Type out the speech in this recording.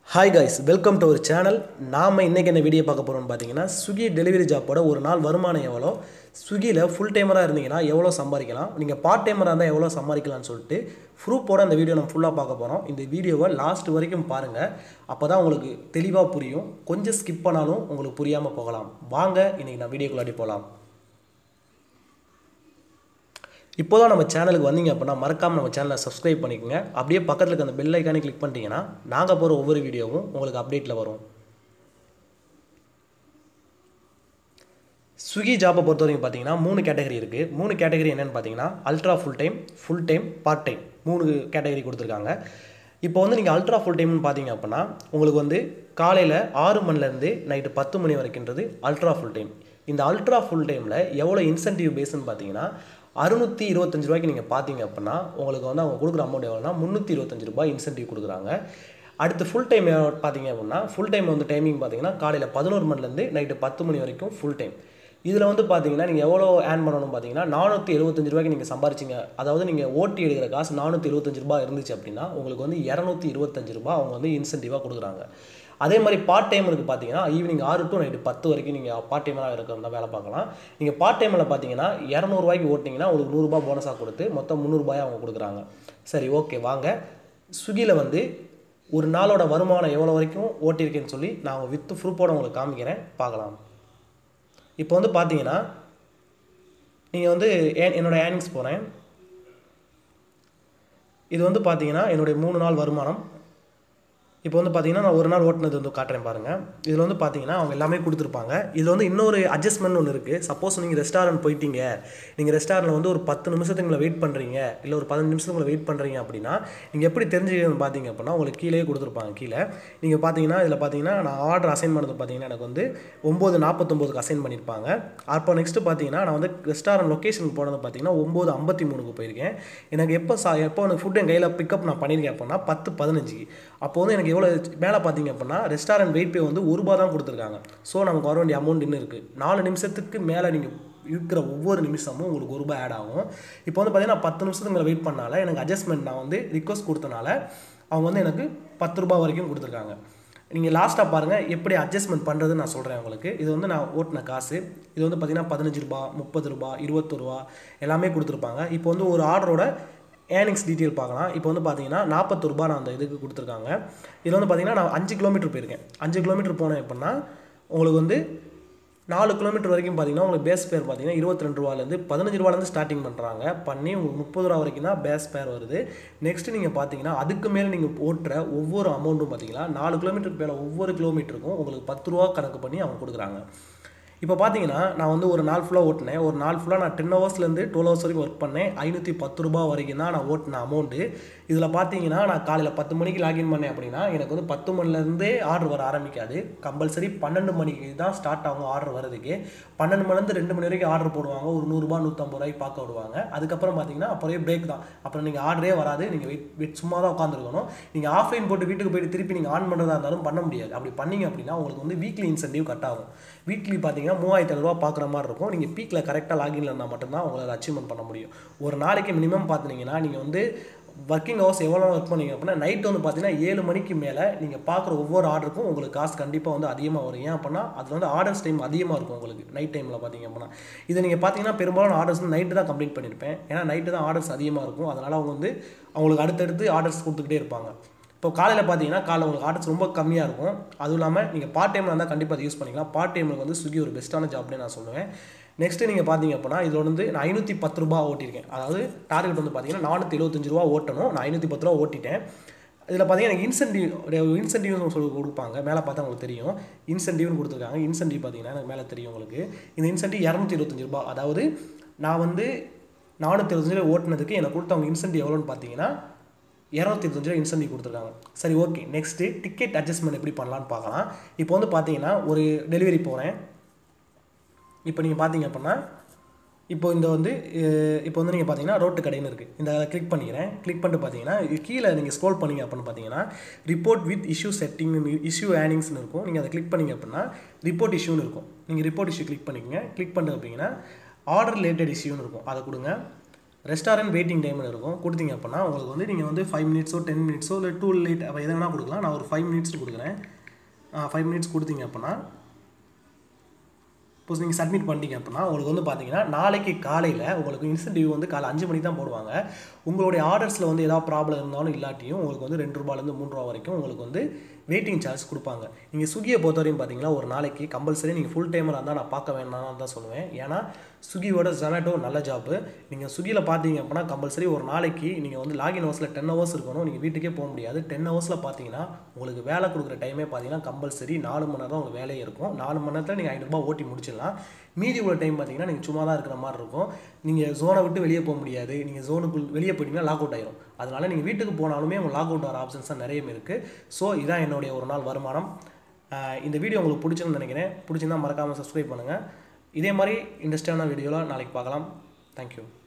hi guys welcome to ஒரு channel நாம் இன்றைக்கி என்ன வீடியோ பார்க்க போகிறோம்னு பார்த்தீங்கன்னா ஸ்விக்கி டெலிவரி ஜாப்போட ஒரு நாள் வருமானம் எவ்வளோ ஸ்விக்கியில் ஃபுல் டைமராக இருந்தீங்கன்னா எவ்வளோ சம்பாதிக்கலாம் நீங்கள் பார்ட் டைமராக இருந்தால் எவ்வளோ சம்பாதிக்கலாம்னு சொல்லிட்டு ப்ரூஃபோட இந்த வீடியோ நம்ம ஃபுல்லாக பார்க்க போகிறோம் இந்த வீடியோவை லாஸ்ட் வரைக்கும் பாருங்கள் அப்போ தான் உங்களுக்கு தெளிவாக புரியும் கொஞ்சம் ஸ்கிப் பண்ணாலும் உங்களுக்கு புரியாமல் போகலாம் வாங்க இன்றைக்கி நான் வீடியோக்குள்ளாடி போகலாம் இப்போ தான் நம்ம சேனலுக்கு வந்தீங்க அப்படின்னா மறக்காமல் நம்ம சேனலை சப்ஸ்கிரைப் பண்ணிக்கோங்க அப்படியே பக்கத்தில் இருக்க அந்த பெல் ஐக்கானே கிளிக் பண்ணிட்டீங்கன்னா நாங்கள் போகிற ஒவ்வொரு வீடியோவும் உங்களுக்கு அப்டேட்டில் வரும் ஸ்விக்கி ஜாப்பை பொறுத்த வரைக்கும் பார்த்தீங்கன்னா மூணு கேட்டகரி இருக்குது மூணு கேட்டகரி என்னென்னு பார்த்தீங்கன்னா ultra full time full time part time மூணு கேட்டகரி கொடுத்துருக்காங்க இப்போ வந்து நீங்கள் அல்ட்ரா ஃபுல் டைம்னு பார்த்தீங்க அப்படின்னா உங்களுக்கு வந்து காலையில் ஆறு மணிலேருந்து நைட்டு பத்து மணி வரைக்குன்றது அல்ட்ரா ஃபுல் டைம் இந்த அல்ட்ரா ஃபுல் டைமில் எவ்வளோ இன்சென்டிவ் பேஸ்ன்னு பார்த்தீங்கன்னா அறுநூற்றி இருபத்தஞ்சு ரூபாய்க்கு நீங்கள் பார்த்தீங்க அப்படின்னா உங்களுக்கு வந்து அவங்க கொடுக்குற அமௌண்ட் எவ்வளோனா முந்நூற்றி இருபத்தஞ்சு ரூபாய் இன்சென்டிவ் கொடுக்குறாங்க அடுத்து ஃபுல் டைம் பார்த்தீங்க அப்படின்னா ஃபுல் டைம் வந்து டைமிங் பார்த்தீங்கன்னா காலையில் பதினோரு மணிலேருந்து நைட்டு பத்து மணி வரைக்கும் ஃபுல் டைம் இதில் வந்து பார்த்தீங்கன்னா நீங்கள் எவ்வளோ ஏர்ன் பண்ணணும் பார்த்தீங்கன்னா நானூற்றி எழுபத்தஞ்சு ரூபாய்க்கு நீங்கள் சம்பாரிச்சிங்க அதாவது நீங்கள் ஓட்டி எடுக்கிற காசு நானூற்றி எழுபத்தஞ்சு ரூபாய் இருந்துச்சு அப்படின்னா உங்களுக்கு வந்து இரநூத்தி இருபத்தஞ்சு ரூபாய் அவங்க வந்து இன்சென்டிவாக கொடுக்குறாங்க அதே மாதிரி பார்ட் டைமருக்கு பார்த்தீங்கன்னா ஈவினிங் ஆறு டு நைட்டு பத்து வரைக்கும் நீங்கள் பார்ட் டைமராக இருக்கிறதா வேலை பார்க்கலாம் நீங்கள் பார்ட் டைமில் பார்த்தீங்கன்னா இரநூறுவாய்க்கு ஓட்டிங்கன்னா உங்களுக்கு நூறுரூபா போனஸாக கொடுத்து மொத்தம் முந்நூறுபாயை அவங்க கொடுக்குறாங்க சரி ஓகே வாங்க ஸ்விக்கியில் வந்து ஒரு நாளோட வருமானம் எவ்வளோ வரைக்கும் ஓட்டியிருக்கேன்னு சொல்லி நான் வித்து ப்ரூஃபோட உங்களுக்கு காமிக்கிறேன் பார்க்கலாம் இப்போ வந்து பார்த்தீங்கன்னா நீங்கள் வந்து என்னோடய ஏர்னிங்ஸ் போகிறேன் இது வந்து பார்த்தீங்கன்னா என்னுடைய மூணு நாள் வருமானம் இப்போ வந்து பார்த்தீங்கன்னா நான் ஒரு நாள் ஓட்டினது வந்து காட்டுறேன் பாருங்கள் இதில் வந்து பார்த்தீங்கன்னா அவங்க எல்லாமே கொடுத்துருப்பாங்க இதில் வந்து இன்னொரு அட்ஜஸ்ட்மெண்ட் ஒன்று இருக்குது சப்போஸ் நீங்கள் ரெஸ்டாரண்ட் போயிட்டீங்க நீங்கள் ரெஸ்டாரண்ட்டில் வந்து ஒரு பத்து நிமிஷத்துக்கு உங்களை வெயிட் பண்ணுறீங்க இல்லை ஒரு பதினஞ்சு நிமிஷத்துக்கு உங்களை வெயிட் பண்ணுறீங்க அப்படின்னா நீங்கள் எப்படி தெரிஞ்சுக்கணும்னு பார்த்தீங்க அப்படின்னா உங்களுக்கு கீழே கொடுத்துருப்பாங்க கீழே நீங்கள் பார்த்தீங்கன்னா இதில் பார்த்தீங்கன்னா நான் ஆர்டர் அசைன் பண்ணது பார்த்தீங்கன்னா எனக்கு வந்து ஒம்பது நாற்பத்தொம்போதுக்கு அசைன் பண்ணியிருப்பாங்க அப்போ நெக்ஸ்ட்டு பார்த்தீங்கன்னா நான் வந்து ரெஸ்டாரண்ட் லொக்கேஷனுக்கு போனது பார்த்தீங்கன்னா ஒம்பது ஐம்பத்தி மூணுக்கு போயிருக்கேன் எனக்கு எப்போ சா எப்போ எனக்கு ஃபுட் என் கையில் பிக்கப் நான் பண்ணியிருக்கேன் அப்படின்னா பத்து பதினஞ்சுக்கு அப்போ வந்து எனக்கு எவ்வளோ மேலே பார்த்தீங்க அப்படின்னா ரெஸ்டாரண்ட் வெயிட் பே வந்து ஒரு ரூபா தான் கொடுத்துருக்காங்க ஸோ நமக்கு வர வேண்டிய அமௌண்ட் இன்னும் இருக்குது நாலு நிமிஷத்துக்கு மேலே நீங்கள் இருக்கிற ஒவ்வொரு நிமிஷமும் உங்களுக்கு ஒரு ரூபாய் ஆட் ஆகும் இப்போ வந்து பார்த்தீங்கன்னா பத்து நிமிஷத்துக்கு மேலே வெயிட் பண்ணால எனக்கு அட்ஜஸ்ட்மெண்ட் நான் வந்து ரிக்வஸ்ட் கொடுத்தனால அவங்க வந்து எனக்கு பத்து ரூபா வரைக்கும் கொடுத்துருக்காங்க நீங்கள் லாஸ்ட்டாக பாருங்கள் எப்படி அட்ஜஸ்ட்மெண்ட் பண்ணுறதுன்னு நான் சொல்கிறேன் உங்களுக்கு இது வந்து நான் ஓட்டின காசு இது வந்து பார்த்தீங்கன்னா பதினஞ்சு ரூபா முப்பது ரூபா இருபத்தொரு ரூபா எல்லாமே கொடுத்துருப்பாங்க இப்போ வந்து ஒரு ஆர்டரோட ஏர்னிங்ஸ் டீட்டெயில் பார்க்கலாம் இப்போ வந்து பார்த்தீங்கன்னா நாற்பது ரூபா நான் அந்த இதுக்கு கொடுத்துருக்காங்க இதில் வந்து பார்த்தீங்கன்னா நான் அஞ்சு கிலோமீட்டர் போயிருக்கேன் அஞ்சு கிலோமீட்டர் போனேன் எப்படின்னா உங்களுக்கு வந்து நாலு கிலோமீட்டர் வரைக்கும் பார்த்தீங்கன்னா உங்களுக்கு பேஸ் பேர் பார்த்தீங்கன்னா இருபத்தி ரெண்டு ரூபாலேருந்து பதினஞ்சு ரூபாலேருந்து ஸ்டார்டிங் பண்ணுறாங்க பண்ணி உங்களுக்கு முப்பது ரூபா வரைக்கும் தான் பேஸ் பேர் வருது நெக்ஸ்ட் நீங்கள் பார்த்தீங்கன்னா அதுக்கு மேலே நீங்கள் ஓட்டுற ஒவ்வொரு அமௌண்ட்டும் பார்த்தீங்கன்னா நாலு கிலோமீட்டருக்கு மேலே ஒவ்வொரு கிலோமீட்டருக்கும் உங்களுக்கு பத்து ரூபா கணக்கு பண்ணி அவங்க கொடுக்குறாங்க இப்போ பார்த்தீங்கன்னா நான் வந்து ஒரு நாள் ஃபுல்லாக ஓட்டினேன் ஒரு நாள் ஃபுல்லாக நான் டென் ஹவர்ஸ்லேருந்து டுவெல் ஹவர்ஸ் வரைக்கும் ஒர்க் பண்ணேன் ஐநூற்றி பத்து ரூபா வரைக்கும் தான் நான் ஓட்டின அமௌண்ட்டு இதில் பார்த்தீங்கன்னா நான் காலையில் பத்து மணிக்கு லாகின் பண்ணேன் அப்படின்னா எனக்கு வந்து பத்து மணிலேருந்தே ஆர்டர் வர ஆரம்பிக்காது கம்பல்சரி பன்னெண்டு மணிக்கு தான் ஸ்டார்ட் ஆகும் ஆர்டர் வரதுக்கு பன்னெண்டு மணிலேருந்து ரெண்டு மணி வரைக்கும் ஆர்டர் போடுவாங்க ஒரு நூறுரூபா நூற்றம்பது ரூபாய்க்கு பார்க்க விடுவாங்க அதுக்கப்புறம் பார்த்தீங்கன்னா அப்புறம் பிரேக் தான் அப்புறம் நீங்கள் ஆர்டரே வராது நீங்கள் வெயிட் வெயிட் சும்மா தான் உட்காந்துருக்கணும் நீங்கள் ஆஃப்லைன் போட்டு வீட்டுக்கு போயிட்டு திருப்பி நீங்கள் ஆன் பண்ணுறதா இருந்தாலும் பண்ண முடியாது அப்படி பண்ணீங்க அப்படின்னா உங்களுக்கு வந்து வீக்லி இன்சென்டிவ் கட் ஆகும் வீக்லி பார்த்தீங்கன்னா மூவாயிரத்தி ஐநூறுரூவா பார்க்குற மாதிரி இருக்கும் நீங்கள் பீக்கில் கரெக்டாக லாகின்ல இருந்தால் மட்டும்தான் உங்களால் அச்சீவ்மெண்ட் பண்ண முடியும் ஒரு நாளைக்கு மினிமம் பார்த்தீங்கன்னா நீங்கள் வந்து ஒர்க்கிங் ஹவர்ஸ் எவ்வளோ ஒர்க் பண்ணீங்க அப்படின்னா நைட் வந்து பார்த்தீங்கன்னா ஏழு மணிக்கு மேலே நீங்கள் பார்க்குற ஒவ்வொரு ஆர்டருக்கும் உங்களுக்கு காசு கண்டிப்பாக வந்து அதிகமாக வரும் ஏன் அப்படின்னா அது வந்து ஆர்டர்ஸ் டைம் அதிகமாக இருக்கும் உங்களுக்கு நைட் டைமில் பார்த்தீங்க அப்படின்னா இது நீங்கள் பார்த்தீங்கன்னா பெரும்பாலும் ஆர்டர்ஸ் வந்து நைட்டு தான் கம்ப்ளீட் பண்ணியிருப்பேன் ஏன்னா நைட்டு தான் ஆர்டர்ஸ் அதிகமாக இருக்கும் அதனால் அவங்க வந்து அவங்களுக்கு அடுத்தடுத்து ஆர்டர்ஸ் கொடுத்துக்கிட்டே இருப்பாங்க இப்போ காலையில் பார்த்தீங்கன்னா காலையில் உங்களுக்கு ஆர்டர்ஸ் ரொம்ப கம்மியாக இருக்கும் அதுவும் இல்லாமல் நீங்கள் பார்ட் டைமில் இருந்தால் கண்டிப்பாக அதை யூஸ் பண்ணிக்கலாம் பார்ட் டைமில் வந்து ஸ்விக்கி ஒரு பெஸ்ட்டான ஜாப்னே நான் சொல்லுவேன் நெக்ஸ்ட்டு நீங்கள் பார்த்தீங்க அப்படின்னா இதில் வந்து நான் ஐநூற்றி பத்து ரூபா ஓட்டியிருக்கேன் அதாவது டார்கெட் வந்து பார்த்தீங்கன்னா நானூற்றி எழுபத்தஞ்சு ரூபா ஓட்டணும் நான் ஐநூற்றி பத்து ரூபா ஓட்டிட்டேன் இதில் பார்த்தீங்கன்னா எனக்கு இன்சென்டிவ் இன்சென்டிவ்னு சொல்லி கொடுப்பாங்க மேலே பார்த்தா உங்களுக்கு தெரியும் இன்சென்டிவ்னு கொடுத்துருக்காங்க இன்சென்டிவ் பார்த்தீங்கன்னா எனக்கு மேலே தெரியும் உங்களுக்கு இந்த இன்சென்டிவ் இரநூத்தி இருபத்தஞ்சு ரூபா அதாவது நான் வந்து நானூற்றி இருபத்தஞ்சு ரூபா ஓட்டினதுக்கு எனக்கு கொடுத்தவங்க இன்சென்டிவ் எவ்வளோன்னு பார்த்தீங்கன்னா இரநூத்தி இருபத்தஞ்சு ரூபா இன்சென்டிவ் கொடுத்துருக்காங்க சரி ஓகே நெக்ஸ்ட்டு டிக்கெட் அட்ஜஸ்ட்மெண்ட் எப்படி பண்ணலான்னு பார்க்கலாம் இப்போ வந்து பார்த்தீங்கன்னா ஒரு டெலிவரி போகிறேன் இப்போ நீங்கள் பார்த்தீங்க அப்படின்னா இப்போ இந்த வந்து இப்போ வந்து நீங்கள் பார்த்தீங்கன்னா ரோட்டு கடைன்னு இருக்குது இந்த கிளிக் பண்ணிக்கிறேன் கிளிக் பண்ணிட்டு பார்த்தீங்கன்னா கீழே நீங்கள் ஸ்க்ரோல் பண்ணிங்க அப்படின்னு பார்த்தீங்கன்னா report with issue setting issue ஏர்னிங்ஸ்னு இருக்கும் நீங்கள் அதை கிளிக் பண்ணிங்க அப்படின்னா ரிப்போர்ட் இஷ்யூன்னு இருக்கும் நீங்கள் ரிப்போர்ட் இஷ்யூ கிளிக் பண்ணிக்கங்க கிளிக் பண்ணிட்டு அப்படிங்கன்னா ஆர்டர் ரிலேட்டட் இஷ்யூன்னு இருக்கும் அதை கொடுங்க ரெஸ்டாரண்ட் வெயிட்டிங் டைம்னு இருக்கும் கொடுத்தீங்க அப்படின்னா உங்களுக்கு வந்து நீங்கள் வந்து ஃபைவ் மினிட்ஸோ டென் மினிட்ஸோ இல்லை டூ லேட் அப்போ எதை வேணால் கொடுக்கலாம் நான் ஒரு ஃபைவ் மினிட்ஸ் கொடுக்குறேன் ஃபைவ் மினிட்ஸ் கொடுத்தீங்க அப்படின்னா சப்போஸ் நீங்கள் சப்மிட் பண்ணிட்டீங்க அப்படின்னா உங்களுக்கு வந்து பார்த்தீங்கன்னா நாளைக்கு காலையில் உங்களுக்கு இன்சென்டிவ் வந்து காலை அஞ்சு மணிக்கு தான் போடுவாங்க உங்களுடைய ஆர்டர்ஸில் வந்து ஏதாவது ப்ராப்ளம் இருந்தாலும் இல்லாட்டியும் உங்களுக்கு வந்து ரெண்டு ரூபாலேருந்து மூணு ரூபா வரைக்கும் உங்களுக்கு வந்து வெயிட்டிங் சார்ஜ் கொடுப்பாங்க நீங்கள் ஸ்விக்கியை பொறுத்தவரையும் பார்த்தீங்கன்னா ஒரு நாளைக்கு கம்பல்சரி நீங்கள் ஃபுல் டைமராக இருந்தால் நான் பார்க்க வேணாம்னு தான் சொல்லுவேன் ஏன்னா ஸ்விக்கியோட ஜொமேட்டோ நல்ல ஜாப்பு நீங்கள் ஸ்விக்கியில் பார்த்தீங்க அப்படின்னா கம்பல்சரி ஒரு நாளைக்கு நீங்கள் வந்து லாகின் ஹவர்ஸில் டென் ஹவர்ஸ் இருக்கணும் நீங்கள் வீட்டுக்கே போக முடியாது டென் ஹவர்ஸில் பார்த்தீங்கன்னா உங்களுக்கு வேலை கொடுக்குற டைமே பார்த்தீங்கன்னா கம்பல்சரி நாலு மணி நேரம் உங்களுக்கு வேலையே இருக்கும் நாலு மணி நேரத்தில் நீங்கள் ஐநூறுரூபா ஓட்டி முடிச்சிடலாம் மீதி உள்ள டைம் பார்த்தீங்கன்னா நீங்கள் சும்மா தான் இருக்கிற மாதிரி இருக்கும் நீங்கள் ஜோனை விட்டு வெளியே போக முடியாது நீங்கள் ஜோனுக்குள் வெளியே போயிட்டீங்கன்னா லாக் அவுட் ஆயிரும் அதனால நீங்கள் வீட்டுக்கு போனாலுமே உங்கள் லாக் அவுட் ஆகிற ஆப்ஷன்ஸ் தான் நிறைய இருக்குது ஸோ இதான் என்னுடைய ஒரு நாள் வருமானம் ஆஹ் இந்த வீடியோ உங்களுக்கு பிடிச்சுன்னு நினைக்கிறேன் பிடிச்சிருந்தா மறக்காமல் சப்ஸ்கிரைப் பண்ணுங்கள் இதே மாதிரி இன்ட்ரெஸ்டான வீடியோவில் நாளைக்கு பார்க்கலாம் தேங்க்யூ